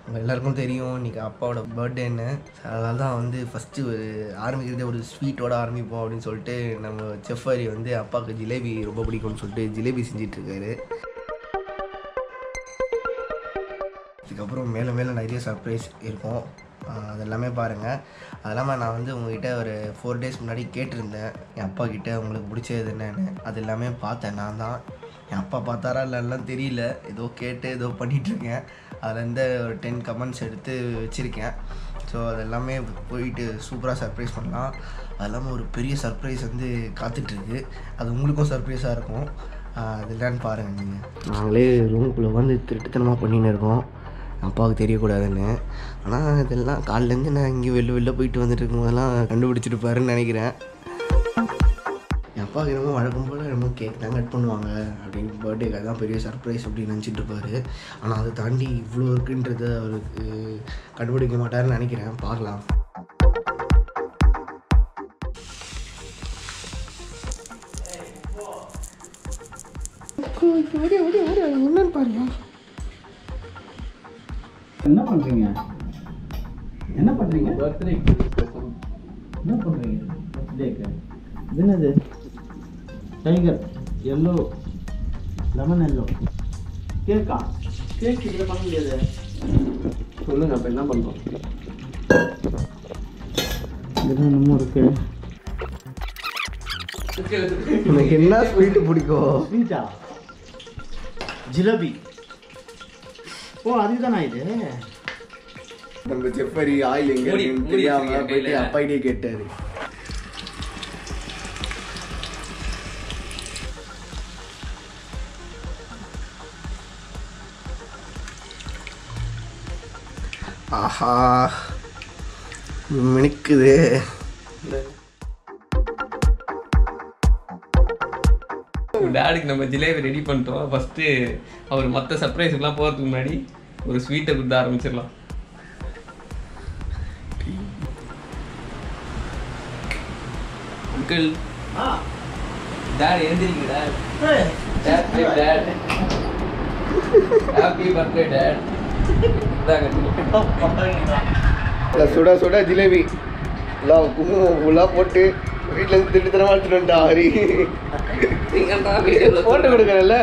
உங்கள் எல்லாருக்கும் தெரியும் இன்றைக்கி அப்பாவோட பர்த்டேன்னு அதனால தான் வந்து ஃபஸ்ட்டு ஒரு ஆரம்பிக்கிறதே ஒரு ஸ்வீட்டோட ஆரம்பிப்போம் அப்படின்னு சொல்லிட்டு நம்ம செஃப்பாரி வந்து அப்பாவுக்கு ஜிலேபி ரொம்ப பிடிக்கும்னு சொல்லிட்டு ஜிலேபி செஞ்சிட்ருக்காரு இதுக்கப்புறம் மேலே மேலே நிறைய சர்ப்ரைஸ் இருக்கும் ஆஹ் அது எல்லாமே பாருங்கள் அது இல்லாமல் நான் வந்து உங்ககிட்ட ஒரு ஃபோர் டேஸ் முன்னாடி கேட்டிருந்தேன் என் அப்பா கிட்ட உங்களுக்கு பிடிச்சது என்னன்னு அது எல்லாமே பார்த்தேன் நான் தான் என் அப்பா பார்த்தாரா இல்லைலாம் தெரியல ஏதோ கேட்டு ஏதோ பண்ணிகிட்ருக்கேன் அதுலேருந்து ஒரு டென் கமெண்ட்ஸ் எடுத்து வச்சுருக்கேன் ஸோ அது எல்லாமே போயிட்டு சூப்பராக சர்ப்ரைஸ் பண்ணலாம் அது இல்லாமல் ஒரு பெரிய சர்ப்ரைஸ் வந்து காத்துட்ருக்கு அது உங்களுக்கும் சர்ப்ரைஸாக இருக்கும் ஆஹ் அது என்னன்னு பாருங்கள் நீங்கள் நாங்களே ரூமுக்குள்ளே வந்து திருட்டுத்தனமாக பண்ணின்னு இருக்கோம் அப்பாவுக்கு தெரியக்கூடாதுன்னு ஆனால் இதெல்லாம் காலிலேருந்து நான் இங்கே வெளில வெளில போயிட்டு வந்துட்டு இருக்கும்போதெல்லாம் கண்டுபிடிச்சிருப்பாருன்னு நினைக்கிறேன் என் அப்பாவுக்கு என்னமோ வழக்கம் போல் என்னமோ கேக் தான் கட் பண்ணுவாங்க அப்படின்னு பர்த்டேக்கு தான் பெரிய சர்ப்ரைஸ் அப்படின்னு நினச்சிட்டு இருப்பாரு ஆனால் அதை தாண்டி இவ்வளோ இருக்குன்றத அவருக்கு கண்டுபிடிக்க மாட்டாருன்னு நினைக்கிறேன் பார்க்கலாம் என்னன்னு பாருங்க என்ன பண்றீங்க என்ன பண்றீங்க என்ன பண்றீங்க பர்த்டேக்கு இது என்னது டைகர் எல்லோ லெமன் எல்லோ கேக்கா கேக் இதில் பண்ண முடியாது சொல்லுங்கள் அப்போ என்ன பண்ணுறோம் இதுதான் என்னமோ இருக்கு உனக்கு என்ன ஸ்வீட்டு பிடிக்கும் ஸ்வீட்டா ஜிலேபி ஓ அதுக்கு இது நம்ம செப்பரி ஆயில் எங்க மூடி- இருக்குன்னு மூடி தெரியாம வச்சிருக்கீங்க போயிட்டு கையில. அப்பாயிட்டே கேட்டாரு ஆஹா மினுக்குது டேடுக்கு நம்ம ஜிலேபி ரெடி பண்ணிட்டோம் ஃபஸ்ட்டு அவர் மற்ற சர்ப்ரைஸுக்குலாம் போகிறதுக்கு முன்னாடி ஒரு ஸ்வீட்டை கொடுத்து ஆரம்பிச்சிடலாம் அங்கிள் ஆ டேட் எழுந்திரிங்க dad dad dad happy birthday dad இதாங்க சுட சுட ஜிலேபி எல்லாம் குங்குமம் ஃபுல்லாக போட்டு வீட்டில் இருந்து திட்டு தரமா எடுத்துட்டு வந்துட்டா ஹரி நீங்கள் தான் வீடியோவில் போட்டு கொடுக்குறேன்ல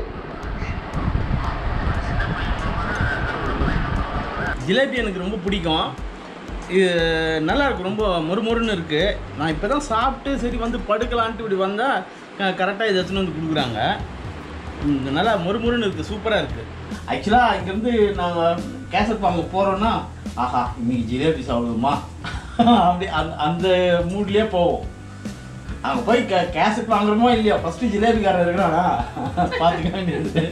ஜிலேபி எனக்கு ரொம்ப பிடிக்கும் இது நல்லா இருக்கு ரொம்ப மொறுமொறுன்னு இருக்குது நான் இப்போ தான் சாப்பிட்டு சரி வந்து படுக்கலான்ட்டு இப்படி வந்தால் கரெக்டாக இதை எடுத்துன்னு வந்து கொடுக்குறாங்க ம், நல்லா மொறுமொறுன்னு இருக்குது சூப்பராக இருக்குது ஆக்சுவலாக இங்கேருந்து நாங்கள் கேசட் வாங்க போகிறோன்னா ஆஹா இன்னைக்கு ஜிலேபி சாப்பிடுவோமா அப்படி அந்த அந்த மூட்லேயே போவோம் அங்கே போய் கே கேசட் வாங்குறோமோ இல்லையா ஃபஸ்ட்டு ஜிலேபிக்காரன் இருக்கிறானா பார்த்துக்க வேண்டியது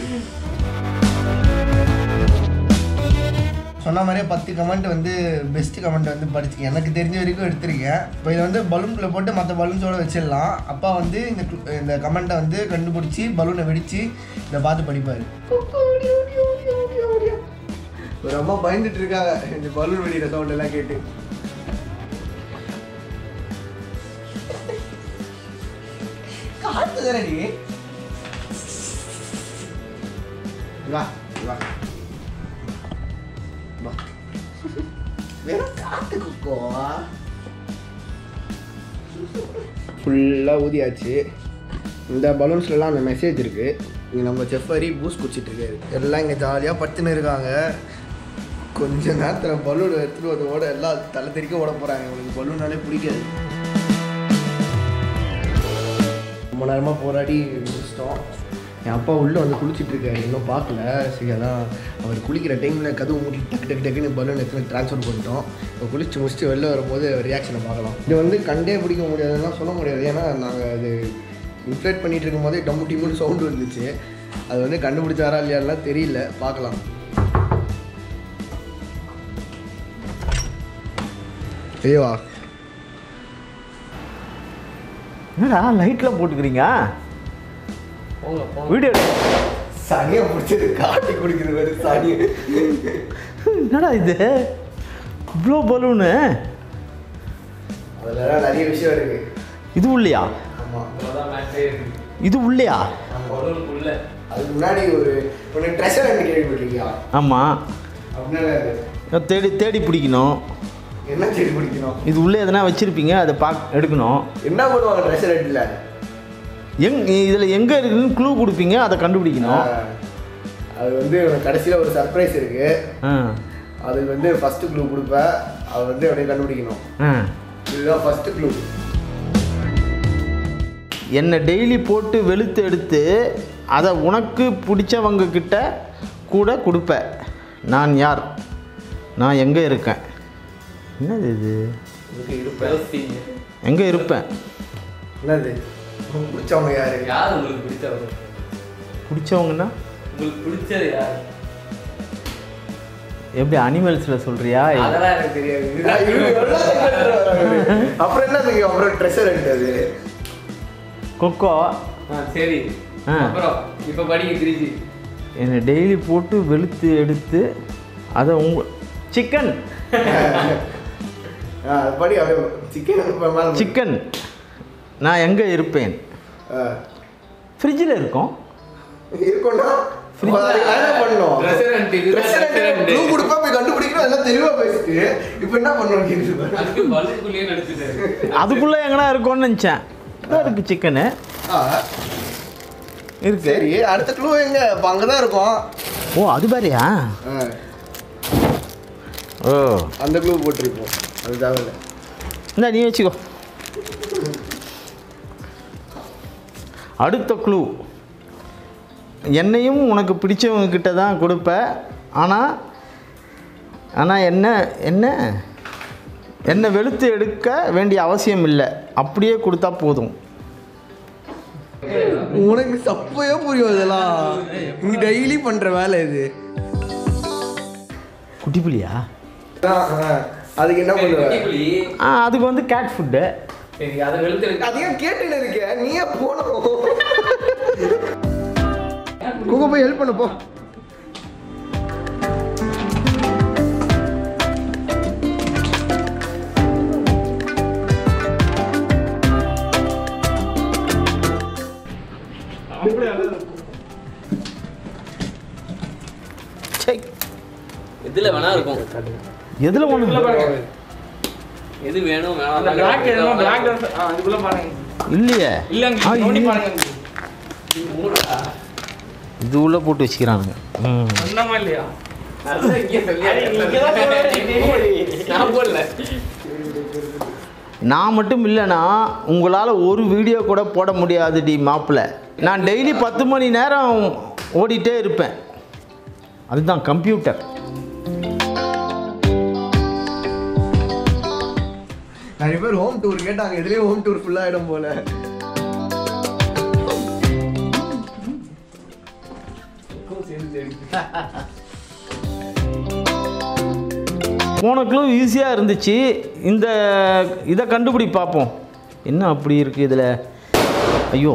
சொன்ன மாதிரியே பத்து கமெண்ட் வந்து பெஸ்ட் கமெண்ட் வந்து படிச்சு எனக்கு தெரிஞ்ச வரைக்கும் எடுத்திருக்கேன் இப்போ இதை வந்து பலூன்குள்ளே போட்டு மற்ற பலூன்ஸோட வச்சிடலாம் அப்பா வந்து இந்த கு- இந்த கமெண்ட்டை வந்து கண்டுபிடிச்சி பலூனை வெடித்து இதை பார்த்து படிப்பார் ஒரு அம்மா பயந்துட்டு இருக்காங்க இந்த பலூன் வெடிக்கிற சவுண்ட் எல்லாம் கேட்டு காத்து தானடி வா வா வா வெறும் காத்து குக்கோ ஃபுல்லாக ஊதியாச்சு இந்த பலூன்ஸ்லலாம் அந்த மெசேஜ் இருக்குது இங்கே நம்ம செஃப்பரி பூஸ் குடிச்சிட்டு இருக்காரு எல்லாம் இங்கே ஜாலியாக படுத்துன்னு இருக்காங்க கொஞ்ச நேரத்தில் பலூன் எடுத்துகிட்டு வந்து ஓட எல்லாம் தலை தெறிக்க ஓட போகிறாங்க இவங்களுக்கு பலூனாலே பிடிக்காது ரொம்ப நேரமாக போராடி முடிச்சிட்டோம் என் அப்பா உள்ளே வந்து குளிச்சிட்டு இருக்காரு இன்னும் பார்க்கல சரி அதான் அவர் குளிக்கிற டைமில் கதவு மூடி டக்கு டக்கு டக்குன்னு பலூன் எடுத்து ட்ரான்ஸ்ஃபர் பண்ணிட்டோம் இப்போ குளிச்சு முடிச்சுட்டு வெளில வரும்போது ரியாக்ஷனை பார்க்கலாம் இது வந்து கண்டே பிடிக்க முடியாதுன்னா சொல்ல முடியாது ஏன்னா நாங்கள் அது இன்ஃப்ளேட் பண்ணிட்டு இருக்கும்போதே டம்மு டிம்முன்னு சவுண்டு வந்துச்சு அது வந்து கண்டுபிடிச்சாரா இல்லையாலாம் தெரியல பார்க்கலாம் ஐயோவா என்னடா லைட்லாம் போட்டுக்கிறீங்க போங்க போங்க வீடியோ சனியை பிடிச்சது காட்டி குடிக்கிறது வேறு சனியை என்னடா இது இவ்வளோ பலூனு அதெல்லாம் நிறைய விஷயம் இருக்கு இது உள்ளையா ஆமாம் அவ்வளோதான் மேட்சே இருக்கு இது உள்ளையா பலூனுக்குள்ள அதுக்கு முன்னாடி ஒரு ஒன்று ட்ரெஷர் அண்ட் கேள்விப்பட்டிருக்கியா ஆமாம் அப்படின்னா தேடி தேடி பிடிக்கணும் என்ன செடி பிடிக்கணும் இது உள்ளே எதனா வச்சுருப்பீங்க அதை பாக் எடுக்கணும் என்ன பண்ணுவாங்க ட்ரெஸ் ரெட்டில் எங் இதில் எங்கே இருக்குதுன்னு க்ளூ கொடுப்பீங்க அதை கண்டுபிடிக்கணும் அது வந்து கடைசியில் ஒரு சர்ப்ரைஸ் இருக்கு ஆ அதுக்கு வந்து ஃபர்ஸ்ட் க்ளூ கொடுப்பேன் அதை வந்து அப்படியே கண்டுபிடிக்கணும் ஆ இதுதான் ஃபர்ஸ்ட் க்ளூ என்னை டெய்லி போட்டு வெளுத்து எடுத்து அதை உனக்கு பிடிச்சவங்க கிட்ட கூட கொடுப்ப நான் யார் நான் எங்கே இருக்கேன் என்னது இது இதுக்கு இருப்பேன் எங்கே இருப்பேன் என்னது உங்களுக்கு பிடிச்சவங்க யாரு யார் உங்களுக்கு பிடிச்சவர் பிடிச்சவங்கன்னா உங்களுக்கு பிடிச்சது யார் எப்படி அனிமல்ஸில் சொல்கிறியா அதெல்லாம் எனக்கு தெரியாது அப்புறம் என்னதுக்கு அப்புறம் ட்ரெஸ்ஸர் அது கொக்கோ ஆ சரி ஆ. அப்புறம் இப்போ படிக்க திருச்சி என்னை டெய்லி போட்டு வெளுத்து எடுத்து அதை உங்க சிக்கன் ஆ, அது படி அப்படியே சிக்கன் மேலே சிக்கன் நான் எங்கே இருப்பேன் ஃப்ரிட்ஜில் இருக்கோம் இருக்கும்னா அப்ப அதுக்கு நான் என்ன பண்ணணும் Restaurant இதுதான் restaurant. க்ளூ கொடுப்பா போய் கண்டுபிடிக்கணும் எல்லாம் தெளிவா பேசிட்டு இப்போ என்ன பண்ணணும் கேட்டு அதுக்கு பல்லுக்குள்ளேயே நடிச்சுட்டாரு அதுக்குள்ளே எங்கனா இருக்கும்னு நினச்சேன் இதான் இருக்குது சிக்கனு இருக்கு சரி அடுத்த க்ளூ எங்க இப்போ அங்கே தான் இருக்கும் ஓ அது வேறையா ஆ, ஓ அந்த க்ளூ போட்டிருப்போம் அது தேவையில்ல இந்த நீ வச்சுக்கோ அடுத்த க்ளூ என்னையும் உனக்கு பிடிச்சவங்க கிட்ட தான் கொடுப்ப ஆனால் ஆனால் என்ன என்ன என்னை வெளுத்து எடுக்க வேண்டிய அவசியம் இல்லை அப்படியே கொடுத்தா போதும் உனக்கு தப்பையே புரியும் இதெல்லாம் நீ டெய்லி பண்ற வேலை இது குட்டி புலியா ஆ, ஆ. அதுக்கு என்ன பண்ணுவ குட்டிப்புலி. ஆ அதுக்கு வந்து கேட் ஃபுட்டு சரி அதை வெளுத்து எனக்கு அதையும் கேட்டுன்னு இருக்க நீயே போகணும் குகு போய் ஹெல்ப் பண்ணு போ சை எதுல வேணா இருக்கும் எதில் ஒன்று எது வேணும் வேணாம் இல்லையே இல்லைங்க, ஆ, நோண்டி இது- பாருங்க. இது உள்ள போட்டு வச்சுக்கிறானுங்க ம் சொன்னமா இல்லையா? அதான் இங்கே சொல்லி அது இங்கதான் போடுறது. நான் போடல நான் மட்டும் இல்லைன்னா உங்களால் ஒரு வீடியோ கூட போட முடியாது டி மாப்பிள்ளை நான் டெய்லி பத்து மணி நேரம் ஓடிட்டே இருப்பேன் அதுதான் கம்ப்யூட்டர் நிறைய பேர் ஹோம் டூர் கேட்டாங்க இதுலயும் ஹோம் டூர் ஃபுல்லா ஆயிடும் போல போன க்ளூ ஈஸியாக இருந்துச்சு இந்த இதை கண்டுபிடி பார்ப்போம் என்ன அப்படி இருக்குது இதில் ஐயோ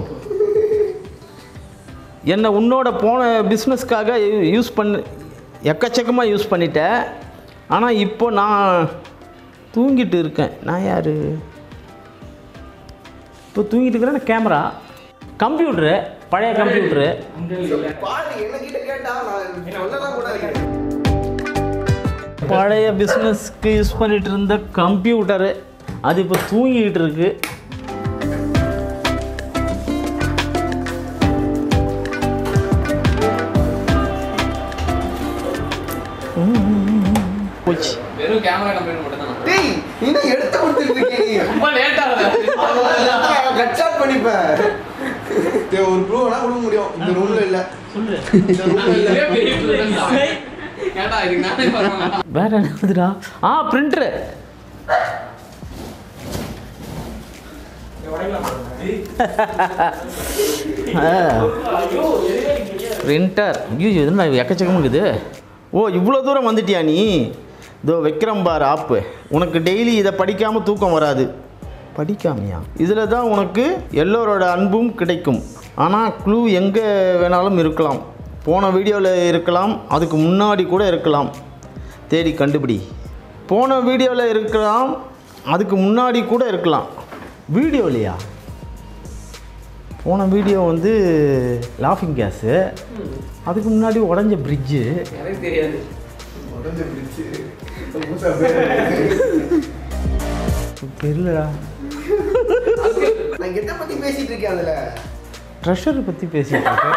என்னை உன்னோட போன பிஸ்னஸ்க்காக யூஸ் பண்ண எக்கச்சக்கமாக யூஸ் பண்ணிட்டேன் ஆனால் இப்போ நான் தூங்கிட்டு இருக்கேன் நான் யார் இப்போ தூங்கிட்டு இருக்கிறேன் கேமரா கம்ப்யூட்ரு பழைய கம்ப்யூட்ரு பாரு என்ன கிட்ட கேட்டா நான் சொல்லலாம் கூட இருக்கேன் பழைய பிஸ்னஸ்க்கு யூஸ் பண்ணிட்டு இருந்த கம்ப்யூட்டரு அது இப்போ தூங்கிக்கிட்டு இருக்கு போச்சு வெறும் கேமரா கம்பெனி மட்டும் தான் டேய் நீ எடுத்து கொடுத்துட்டு இருக்கே நீ ரொம்ப லேட் ஆகுது கட் ஷாட் பண்ணிப்பேன் டேய், ஒரு ப்ளூ வேணா கொடுக்க முடியும் இந்த ரூம்ல இல்ல சொல்லு இந்த ரூம்ல இல்ல இதுவே பெரிய problem தான். ஏன்டா இதுக்கு நானே பரவாயில்ல வேற என்னதுடா ஆ பிரிண்டரு பிரிண்டர் ஐயோ இது என்ன எக்கச்சக்கமாக இருக்குது ஓ இவ்வளோ தூரம் வந்துட்டியா நீ இதோ வைக்கிறேன் பார் ஆப்பு உனக்கு டெய்லி இதை படிக்காமல் தூக்கம் வராது படிக்காமையா இதில் தான் உனக்கு எல்லோரோட அன்பும் கிடைக்கும் ஆனால் க்ளூ எங்கே வேணாலும் இருக்கலாம் போன வீடியோவில் இருக்கலாம் அதுக்கு முன்னாடி கூட இருக்கலாம் தேடி கண்டுபிடி போன வீடியோவில் இருக்கலாம் அதுக்கு முன்னாடி கூட இருக்கலாம் வீடியோலையா போன வீடியோ வந்து லாஃபிங் கேஸு அதுக்கு முன்னாடி உடஞ்ச பிரிட்ஜு எனக்கு தெரியாது உடஞ்சு பிடிச்சு மூசா போயிருக்கு. தெரியலடா நான் எதை பத்தி பேசிட்டு இருக்கேன் அதுல ட்ரெஷரை பற்றி பேசிட்டு இருக்கேன்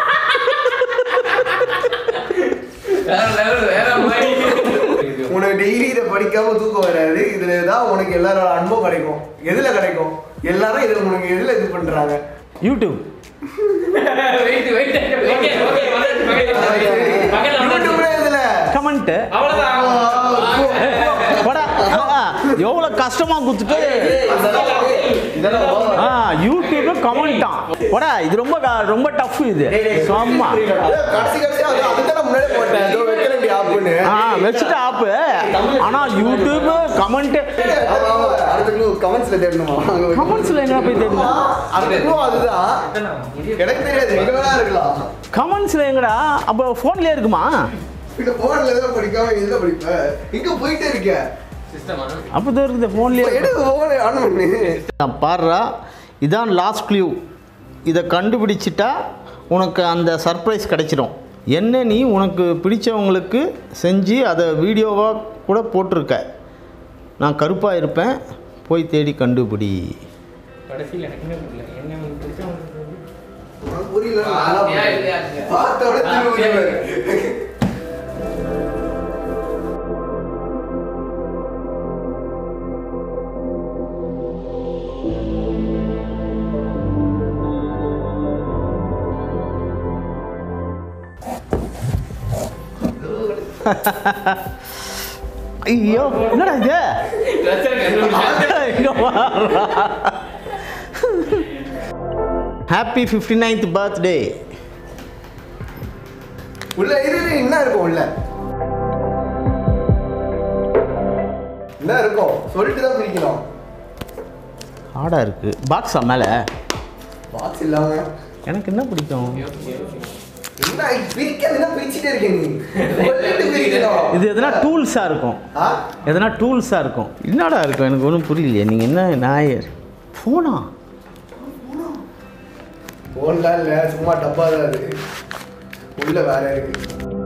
வேற level, வேற மாதிரி. உனக்கு டெய்லி இதை படிக்காம தூக்கம் வராது இதுல தான் உனக்கு எல்லாரோட அன்பும் கிடைக்கும் எதுல கிடைக்கும் எல்லாரும் இதுல உனக்கு எதுல இது பண்றாங்க YouTube Wait, wait. Okay, okay, வந்தாச்சு, பக்கத்துல. பக்கத்துல வந்தாச்சு. யூடியூப்ல இதுல கமெண்ட்டு அவ்வளவுதான். படா எவ்வளோ கஷ்டமாக கொடுத்துட்டு இதெல்லாம் over. ஆ யூடியூப்ல கமெண்ட்டான் படா இது ரொம்ப க- ரொம்ப டஃப் இது சும்மா அதான் கடைசி கடைசியா அது அதுதான் முன்னாடி போட்டேன் ஏதோ வைக்கிறேன் ஆப்புன்னு ஆ வச்சுட்டு ஆப்பு ஆனால் யூடியூப் கமெண்ட் ஆமா, ஆமா. அடுத்த clue commentsல தேடணுமா? அங்க போய். கமெண்ட்ஸில் எங்கே போய் தெரியுமா அடுத்த clue அதுதான். எனக்கு தெரியாது எங்க வேணா இருக்கலாம் கமெண்ட்ஸில் எங்கடா அப்போ ஃபோன்லேயே இருக்குமா இந்த போன்ல எதுவும் படிக்காம இதுல படிப்ப இங்க போயிட்டே இருக்க System ஆ? அப்போ தான் இருக்குது ஃபோன்லேயே எடுக்க போன ஆன் பண்ணு நான் பாடுறா இதான் லாஸ்ட் க்ளூ இதை கண்டுபிடிச்சிட்டா உனக்கு அந்த சர்ப்ரைஸ் கிடைச்சிடும் என்ன நீ உனக்கு பிடிச்சவங்களுக்கு செஞ்சு அதை வீடியோவாக கூட போட்டிருக்க நான் கருப்பாக இருப்பேன் போய் தேடி கண்டுபிடி கடைசியில எனக்குமே புரியல. என்ன உங்களுக்கு பிடிச்சவங்களுக்கு வந்து- உனக்கு புரியல ஆ, நல்லா இல்லையா, புரியுது. இல்லையா, இல்லையா. பார்த்த உடனே ஆ, திரும்பி சரி. வருவாரு. ஐயோ என்னடா இது Dress அ கண்டுபிடிச்சா. ஹாப்பி ஃபிஃப்டி நைன்த் பர்த்டே உள்ள இரு இரு, என்ன இருக்கும் உள்ள என்ன இருக்கும் சொல்லிட்டு தான் பிரிக்கணும் ஹார்டாக இருக்குது பாக்ஸா மேலே பாக்ஸ் இல்லாம எனக்கு என்ன பிடிக்கும் என்ன பிரிக்கிறதுனா பிரிச்சுட்டே இருக்க நீ சொல்லிட்டு பிரிக்கணும் இது எதனா டூல்ஸாக இருக்கும் ஆ? எதனா டூல்ஸாக இருக்கும் என்னடா இருக்கும் எனக்கு ஒன்றும் புரியலையே நீங்கள் என்ன நாயர் ஃபோனா போன்லாம் இல்ல சும்மா டப்பா தான் அது உள்ள வேற இருக்கு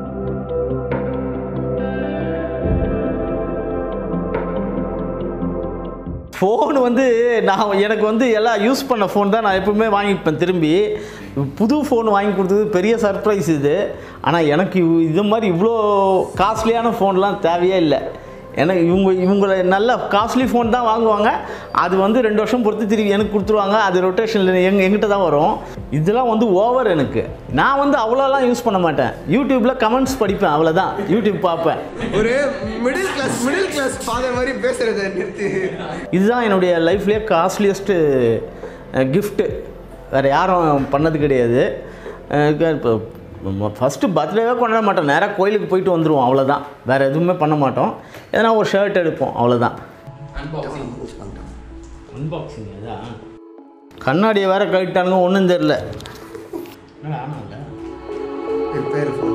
ஃபோன் வந்து நான் எனக்கு வந்து எல்லாம் யூஸ் பண்ண ஃபோன் தான் நான் எப்பவுமே வாங்கிப்பேன் திரும்பி புது ஃபோன் வாங்கி கொடுத்தது பெரிய சர்ப்ரைஸ் இது ஆனால் எனக்கு இவ்- இது மாதிரி இவ்வளோ காஸ்ட்லியான ஃபோன்லாம் தேவையே இல்லை எனக்கு இவங்க இவங்கள நல்ல காஸ்ட்லி ஃபோன் தான் வாங்குவாங்க அது வந்து ரெண்டு வருஷம் பொறுத்து திரும்பி எனக்கு கொடுத்துருவாங்க அது ரொட்டேஷனில் எங் எங்கிட்ட தான் வரும் இதெல்லாம் வந்து ஓவர் எனக்கு நான் வந்து அவ்வளோலாம் யூஸ் பண்ண மாட்டேன் யூடியூப்பில் கமெண்ட்ஸ் படிப்பேன் அவ்வளோதான் யூடியூப் பார்ப்பேன் ஒரு middle class middle class father மாதிரி பேசுறத நிறுத்து இதுதான் என்னுடைய லைஃப்லேயே காஸ்ட்லியஸ்ட்டு கிஃப்ட்டு வேறு யாரும் பண்ணது கிடையாது இப்போ ஃபஸ்ட்டு பர்த்டேவே கொண்டாட மாட்டோம் நேராக கோயிலுக்கு போயிட்டு வந்துடுவோம் அவ்வளோதான் வேறு எதுவுமே பண்ண மாட்டோம் எதனா ஒரு ஷர்ட் எடுப்போம் அவ்வளோதான் Unboxing. அன்பாக்சிங் அதான் கண்ணாடியை வேற கழிட்டானுங்க ஒன்றும் தெரில பேர் phone.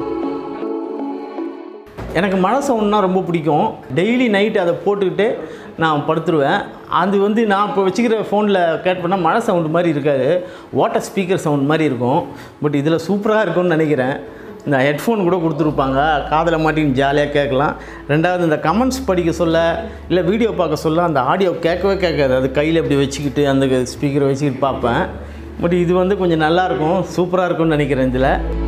எனக்கு மழை சவுண்ட்னா ரொம்ப பிடிக்கும் டெய்லி நைட்டு அதை போட்டுக்கிட்டு நான் படுத்துருவேன் அது வந்து நான் இப்போ வச்சுக்கிற ஃபோனில் கேட் பண்ணால் மழை சவுண்டு மாதிரி இருக்காது வாட்டர் ஸ்பீக்கர் சவுண்ட் மாதிரி இருக்கும் பட் இதில் சூப்பராக இருக்கும்னு நினைக்கிறேன் இந்த ஹெட்ஃபோன் கூட கொடுத்துருப்பாங்க காதில் மாட்டின்னு ஜாலியாக கேட்கலாம் ரெண்டாவது இந்த கமெண்ட்ஸ் படிக்க சொல்ல இல்லை வீடியோ பார்க்க சொல்ல அந்த ஆடியோ கேட்கவே கேட்காது அது கையில் இப்படி வச்சுக்கிட்டு அந்த ஸ்பீக்கரை வச்சுக்கிட்டு பார்ப்பேன் பட் இது வந்து கொஞ்சம் நல்லாயிருக்கும் சூப்பராக இருக்கும்னு நினைக்கிறேன் இதில்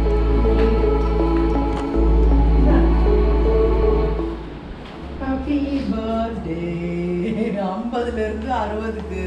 ஹாப்பி பர்த்டே ஐம்பதுல இருந்து அறுபதுக்கு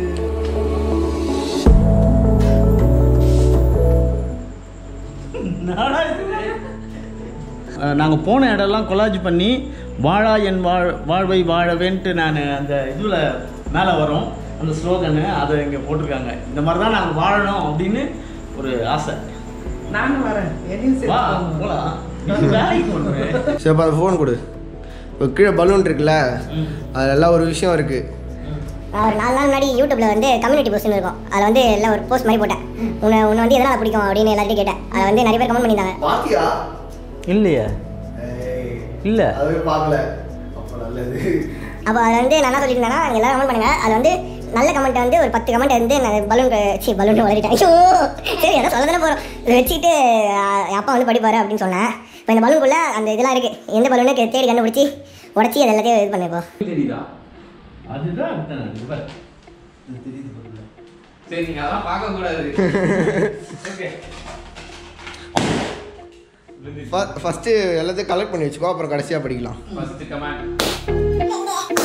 நாங்கள் போன இடம்லாம் கொலாஜ் பண்ணி வாழா என் வாழ் வாழ்வை வாழவேன்ட்டு நான் அந்த இதில் மேலே வரும் அந்த ஸ்லோகனு அதை இங்கே போட்டிருக்காங்க இந்த மாதிரி தான் நாங்கள் வாழணும் அப்படின்னு ஒரு ஆசை நானும் வரேன் என்னையும் வா சேர்த்து போகலாம் வேலைக்கு போகணும் சரி அப்போ அந்த ஃபோன் கொடு இப்போ கீழே பலூன் இருக்குல்ல அதுல எல்லாம் ஒரு விஷயம் இருக்கு நான் ஒரு நாலு நாள் முன்னாடி யூடியூப்ல வந்து கம்யூனிட்டி போஸ்ட்னு இருக்கும் அதில் வந்து எல்லாம் ஒரு போஸ்ட் மாதிரி போட்டேன் உன்னை உன்னை வந்து எதனால் பிடிக்கும் அப்படின்னு எல்லாத்தையும் கேட்டேன் அதை வந்து நிறைய பேர் கமெண்ட் பண்ணியிருந்தாங்க பாத்தியா இல்லையே இல்லை அதுவே பார்க்கல அப்போ நல்லது அப்போ அதில் வந்து நான் என்ன சொல்லியிருந்தேன்னா நீங்கள் எல்லாரும் கமெண்ட் பண்ணுங்க அது வந்து நல்ல கமெண்ட் வந்து ஒரு பத்து கமெண்ட் வந்து நான் பலூன் சி பலூன் வளரிட்டேன் ஐயோ சரி எதாவது சொல்ல தானே போகிறோம் வச்சுட்டு அஹ், என் அப்பா வந்து படிப்பாரு அப்படின்னு சொன்னேன் இப்போ இந்த பலூனுக்குள்ளே அந்த இதெல்லாம் இருக்குது எந்த பலூனுக்கு தேடி கண்டுபிடிச்சி உடச்சி அது எல்லாத்தையும் இது பண்ணு இப்போ தெரியுதா அதுதான் அதுதான் இது பாரு. இது தெரியுது பாருங்க. சரி நீங்க அதெல்லாம் பார்க்க கூடாது ஓகே ஃபஸ்ட்டு எல்லாத்தையும் கலெக்ட் பண்ணி வச்சுக்கோ அப்புறம் கடைசியாக படிக்கலாம் ஃபர்ஸ்ட் கமெண்ட்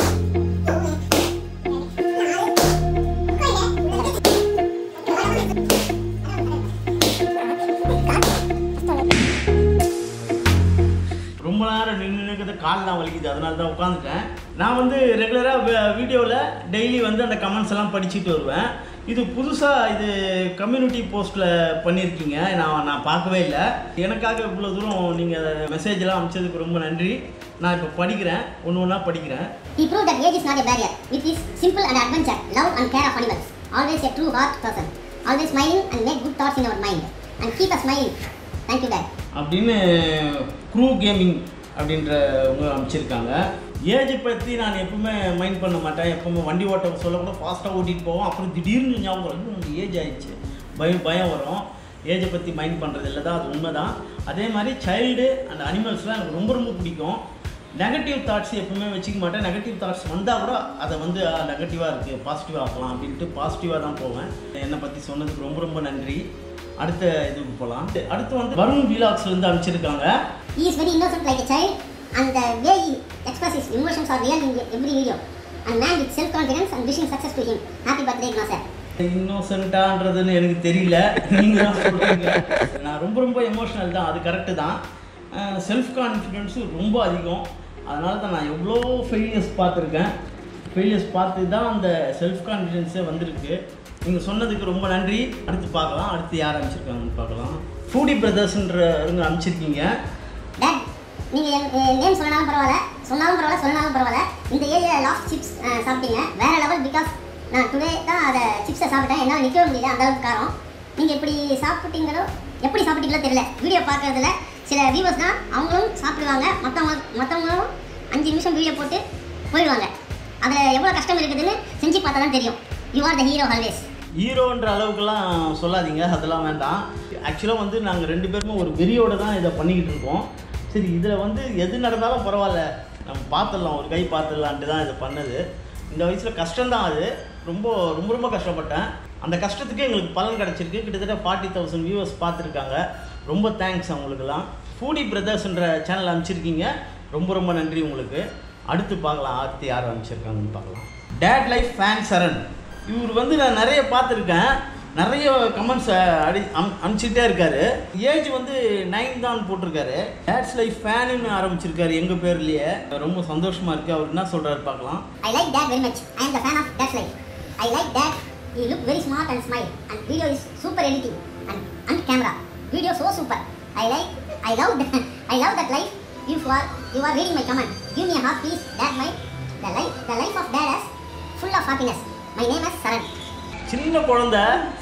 ரொம்ப நேரம் நின்று நிற்கிறது கால்லாம் வலிக்குது அதனால தான் உட்காந்துட்டேன் நான் வந்து ரெகுலராக வீடியோவில் டெய்லி வந்து அந்த கமெண்ட்ஸ் எல்லாம் படிச்சுட்டு வருவேன் இது புதுசாக இது கம்யூனிட்டி போஸ்ட்டில் பண்ணியிருக்கீங்க நான் நான் பார்க்கவே இல்லை எனக்காக இவ்வளோ தூரம் நீங்கள் மெசேஜ்லாம் அனுப்பிச்சதுக்கு ரொம்ப நன்றி நான் இப்போ படிக்கிறேன் ஒன்று ஒன்றா படிக்கிறேன் He proved that age is not a barrier. With his simple and adventure, love and care of animals. Always a true heart person. Always smiling and make good thoughts in our mind. And keep us smiling. Thank you, Dad. அப்படின்னு crew gaming அப்படின்றவங்க அமைச்சிருக்காங்க ஏஜை பற்றி நான் எப்பவுமே mind பண்ண மாட்டேன் எப்பவுமே வண்டி ஓட்ட சொல்ல கூட ஃபாஸ்ட்டாக ஓட்டிகிட்டு போவோம் அப்புறம் திடீர்னு ஞாபகம் வரும் நமக்கு ஏஜ் ஆயிடுச்சு பயம் பயம் வரும் ஏஜை பற்றி மைண்ட் பண்ணுறது இல்லை தான் அது உண்மை தான் அதே மாதிரி சைல்டு அண்ட் அனிமல்ஸ்லாம் எனக்கு ரொம்ப ரொம்ப பிடிக்கும் நெகட்டிவ் தாட்ஸ் எப்பவுமே வச்சுக்க மாட்டேன் நெகட்டிவ் தாட்ஸ் வந்தால் கூட அதை வந்து நெகட்டிவாக இருக்குது பாசிட்டிவாக ஆக்கலாம் அப்படின்ட்டு பாசிட்டிவாக தான் போவேன் என்னை பற்றி சொன்னதுக்கு ரொம்ப ரொம்ப நன்றி அடுத்த இதுக்கு போகலாம் அடுத்து வந்து வருண் விலாக்ஸ்லேருந்து அனுப்பிச்சிருக்காங்க He is very innocent like a child. And the way he expresses his emotions are real in every video. And man with self-confidence and wishing success to him. Happy birthday, Ignacer. இன்னோசன்ட்டான்றதுன்னு எனக்கு தெரியல நீங்கள் தான் சொல்கிறீங்க நான் ரொம்ப ரொம்ப emotional தான் அது கரெக்டு தான் செல்ஃப் கான்ஃபிடென்ஸும் ரொம்ப அதிகம் அதனால தான் நான் எவ்வளோ ஃபெயிலியர்ஸ் பார்த்துருக்கேன் ஃபெயிலியர்ஸ் பார்த்து தான் அந்த செல்ஃப் கான்ஃபிடென்ஸே வந்திருக்கு நீங்கள் சொன்னதுக்கு ரொம்ப நன்றி அடுத்து பார்க்கலாம் அடுத்து யார் அனுப்பிச்சிருக்காங்கன்னு பார்க்கலாம் ஃபூடி பிரதர்ஸ்ன்றவங்க அனுப்பிச்சிருக்கீங்க Dad, நீங்கள் என் நேம் சொல்லனாலும் பரவாயில்ல சொன்னாலும் பரவாயில்ல சொல்லனாலும் பரவாயில்ல இந்த ஏரியா லாஸ்ட் சிப்ஸ் சாப்பிட்டீங்க வேற லெவல் பிகாஸ் நான் டுடே தான் அதை சிப்ஸை சாப்பிட்டேன் என்னால் நிற்கவே முடியல அந்த அளவுக்கு காரம் நீங்கள் எப்படி சாப்பிட்டீங்களோ எப்படி சாப்பிட்டீங்களோ தெரியல வீடியோ பார்க்கறதுல சில வியூவர்ஸ் தான் அவங்களும் சாப்பிடுவாங்க மற்றவங்க மற்றவங்களும் அஞ்சு நிமிஷம் வீடியோ போட்டு போயிடுவாங்க அதில் எவ்வளோ கஷ்டம் இருக்குதுன்னு செஞ்சு பார்த்தா தான் தெரியும் you are the hero always ஹீரோன்ற அளவுக்குலாம் சொல்லாதீங்க அதெல்லாம் வேண்டாம் ஆக்சுவலாக வந்து நாங்கள் ரெண்டு பேருமே ஒரு வெறியோட தான் இதை பண்ணிக்கிட்டு இருக்கோம் சரி இதில் வந்து எது நடந்தாலும் பரவாயில்ல நம்ம பார்த்துடலாம் ஒரு கை பார்த்துடலான்ட்டு தான் இதை பண்ணது இந்த வயசில் கஷ்டம்தான் அது ரொம்ப ரொம்ப ரொம்ப கஷ்டப்பட்டேன் அந்த கஷ்டத்துக்கு எங்களுக்கு பலன் கிடச்சிருக்கு கிட்டத்தட்ட ஃபார்ட்டி தௌசண்ட் வியூவர்ஸ் பார்த்துருக்காங்க ரொம்ப தேங்க்ஸ் அவங்களுக்குலாம் ஃபூடி பிரதர்ஸ்ன்ற சேனல் அனுப்பிச்சிருக்கீங்க ரொம்ப ரொம்ப நன்றி உங்களுக்கு அடுத்து பார்க்கலாம் அடுத்து யார் அனுப்பிச்சிருக்காங்கன்னு பார்க்கலாம் டேட் லைஃப் ஃபேன் சரண் இவர் வந்து நான் நிறைய பார்த்துருக்கேன் நிறைய கமெண்ட்ஸ் அடி அம் அனுப்பிச்சிட்டே இருக்காரு ஏஜ் வந்து நைன் தான் போட்டிருக்காரு டேட்ஸ் லைஃப் ஃபேனுன்னு ஆரம்பிச்சிருக்காரு எங்கள் பேர்லேயே ரொம்ப சந்தோஷமாக இருக்குது அவர் என்ன சொல்கிறாரு பார்க்கலாம் I like Dad very much. I am the fan of Dad's life. I like Dad. He look very smart and smile. And video is super editing and and camera. Video so super. I like. I love. That, I love that life. If you are you are reading my comment, give me a heart, please. Dad, my the life the life of Dad is full of happiness. My name is Saran. சின்ன குழந்த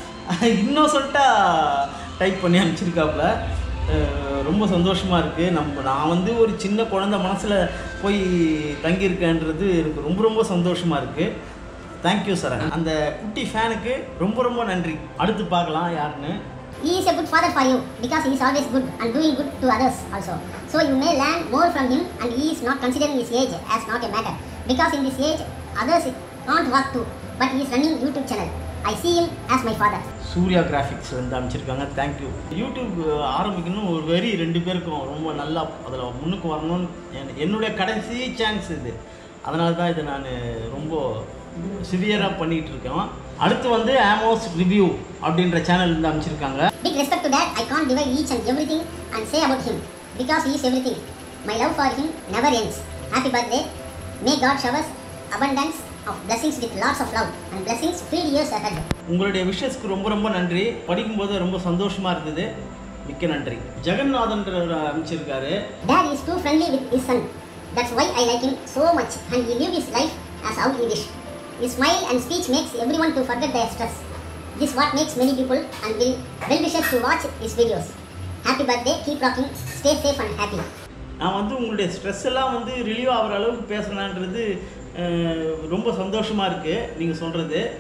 இன்னோசண்ட்டாக type பண்ணி அனுப்பிச்சிருக்காப்புல அஹ் ரொம்ப சந்தோஷமாக இருக்குது நம்ம நான் வந்து ஒரு சின்ன குழந்த மனசில் போய் தங்கியிருக்கேன்றது எனக்கு ரொம்ப ரொம்ப சந்தோஷமாக இருக்குது தேங்க்யூ சார் அந்த குட்டி ஃபேனுக்கு ரொம்ப ரொம்ப நன்றி அடுத்து பார்க்கலாம் யாருன்னு He is a good father for you because he is always good and doing good to others also. So you may learn more from him and he is not considering his age as not a matter. Because in this age, others can't walk too, but he is running YouTube channel. I see him as my father. Surya graphics வந்து அமைச்சிருக்காங்க thank you YouTube ஆரம்பிக்கணும் ஒரு வெறி ரெண்டு பேருக்கும் ரொம்ப நல்லா அதில் முன்னுக்கு வரணும்னு என்- என்னுடைய கடைசி சான்ஸ் இது அதனால தான் இதை நான் ரொம்ப சிவியராக பண்ணிகிட்டு இருக்கேன் அடுத்து வந்து ஆமோஸ் ரிவ்யூ அப்படின்ற சேனல் இருந்து அமைச்சிருக்காங்க Big respect to that, I can't divide each and everything and say about him because he is everything. My love for him never ends. Happy birthday. May God showers abundance of blessings with lots of love and blessings filled years ahead. உங்களுடைய விஷயத்துக்கு ரொம்ப ரொம்ப நன்றி படிக்கும்போது ரொம்ப சந்தோஷமாக இருந்தது மிக்க நன்றி ஜெகநாதன்ற அமைச்சிருக்காரு Dad is too friendly with his son. That's why I like him so much and he live his life as how he wish. His smile and speech makes everyone to forget their stress. This what makes many people and will well wishers to watch his videos. Happy birthday, keep rocking, stay safe and happy. நான் வந்து உங்களுடைய stress எல்லாம் வந்து relieve ஆகிற அளவுக்கு பேசுனேன்றது அஹ், ரொம்ப சந்தோஷமாக இருக்குது நீங்கள் சொல்கிறது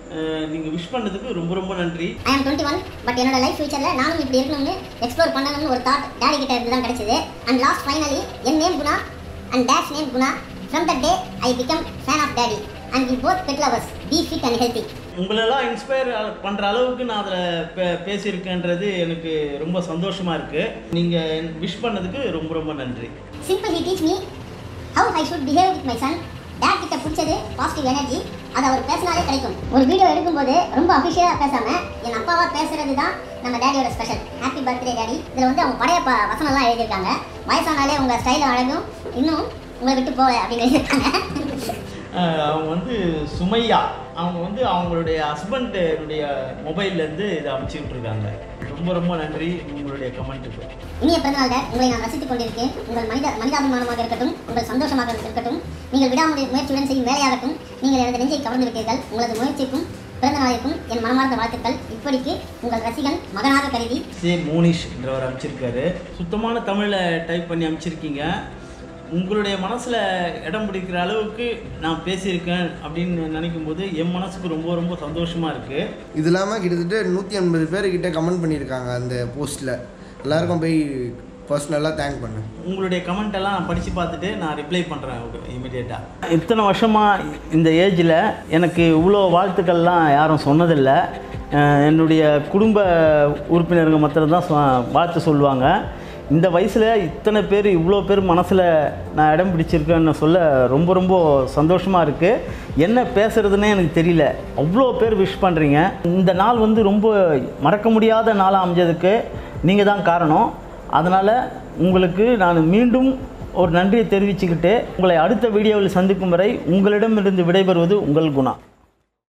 நீங்கள் விஷ் பண்ணதுக்கு ரொம்ப ரொம்ப நன்றி I am twenty one but என்னோட லைஃப் ஃபியூச்சரில் நானும் இப்படி இருக்கணும்னு எக்ஸ்ப்ளோர் பண்ணணும்னு ஒரு தாட் டேடி கிட்ட இருந்து தான் கிடைச்சது அண்ட் லாஸ்ட் ஃபைனலி என் name Guna and dash name Guna from the day I become fan of daddy and we both pet lovers be fit and healthy உங்களெல்லாம் இன்ஸ்பயர் பண்ணுற அளவுக்கு நான் அதில் பே பேசியிருக்கேன்றது எனக்கு ரொம்ப சந்தோஷமாக இருக்குது நீங்கள் விஷ் பண்ணதுக்கு ரொம்ப ரொம்ப நன்றி simple he teach me how I should behave with my son dad கிட்ட பிடிச்சது பாசிட்டிவ் எனர்ஜி அது அவர் பேசினாலே கிடைக்கும் ஒரு வீடியோ எடுக்கும்போது ரொம்ப அஃபிஷியலாக பேசாம என் அப்பாவா பேசுறது தான் நம்ம டேடியோட ஸ்பெஷல் ஹாப்பி பர்த்டே டேடி இதில் வந்து அவங்க பழைய ப வசனம்லாம் எழுதியிருக்காங்க வயசானாலே உங்கள் ஸ்டைல் அழகும் இன்னும் உங்களை விட்டு போகல அப்படின்னு எழுதியிருக்காங்க அஹ் அவங்க வந்து சுமையா அவங்க வந்து அவங்களுடைய ஹஸ்பண்டுடைய மொபைல்லேருந்து இதை அமுச்சு விட்ருக்காங்க ரொம்ப ரொம்ப நன்றி உங்களுடைய கமெண்ட்டுக்கு இனிய பிறந்தநாள் டேட் உங்களை நான் ரசித்துக் கொண்டிருக்கேன் உங்கள் மனித மனிதாபிமானமாக இருக்கட்டும் உங்கள் சந்தோஷமாக இருக்கட்டும் நீங்கள் விடாமுடி முயற்சியுடன் செய்யும் வேலையாகட்டும் நீங்கள் எனது நெஞ்சை கவர்ந்து விட்டீர்கள் உங்களது முயற்சிக்கும் பிறந்த நாளிற்கும் என் மனமார்ந்த வாழ்த்துக்கள் இப்படிக்கு உங்கள் ரசிகன் மகனாக கருதி சே மோனிஷ் என்றவர் அமைச்சிருக்காரு சுத்தமான தமிழில் டைப் பண்ணி அமைச்சிருக்கீங்க உங்களுடைய மனசில் இடம் பிடிக்கிற அளவுக்கு நான் பேசியிருக்கேன் அப்படின்னு நினைக்கும் போது என் மனசுக்கு ரொம்ப ரொம்ப சந்தோஷமாக இருக்குது இது இல்லாமல் கிட்டத்தட்ட நூற்றி ஐம்பது பேர்கிட்ட கமெண்ட் பண்ணியிருக்காங்க அந்த போஸ்ட்டில் எல்லாருக்கும் போய் பர்சனலாக தேங்க் பண்ணேன் உங்களுடைய கமெண்ட் எல்லாம் நான் படித்து பார்த்துட்டு நான் ரிப்ளை பண்ணுறேன் இமீடியட்டாக இத்தனை வருஷமாக இந்த ஏஜில் எனக்கு இவ்வளோ வாழ்த்துக்கள்லாம் யாரும் சொன்னதில்லை அஹ் என்னுடைய குடும்ப உறுப்பினருங்க மாத்திரம் தான் சொ- வாழ்த்து சொல்லுவாங்க இந்த வயசில் இத்தனை பேர் இவ்வளோ பேர் மனசில் நான் இடம் பிடிச்சிருக்கேன்னு சொல்ல ரொம்ப ரொம்ப சந்தோஷமாக இருக்குது என்ன பேசுகிறதுனே எனக்கு தெரியல அவ்வளோ பேர் விஷ் பண்ணுறீங்க இந்த நாள் வந்து ரொம்ப மறக்க முடியாத நாளாக அமைஞ்சதுக்கு நீங்கள் தான் காரணம் அதனால் உங்களுக்கு நான் மீண்டும் ஒரு நன்றியை தெரிவிச்சுக்கிட்டு உங்களை அடுத்த வீடியோவில் சந்திக்கும் வரை உங்களிடமிருந்து விடைபெறுவது உங்கள் குணா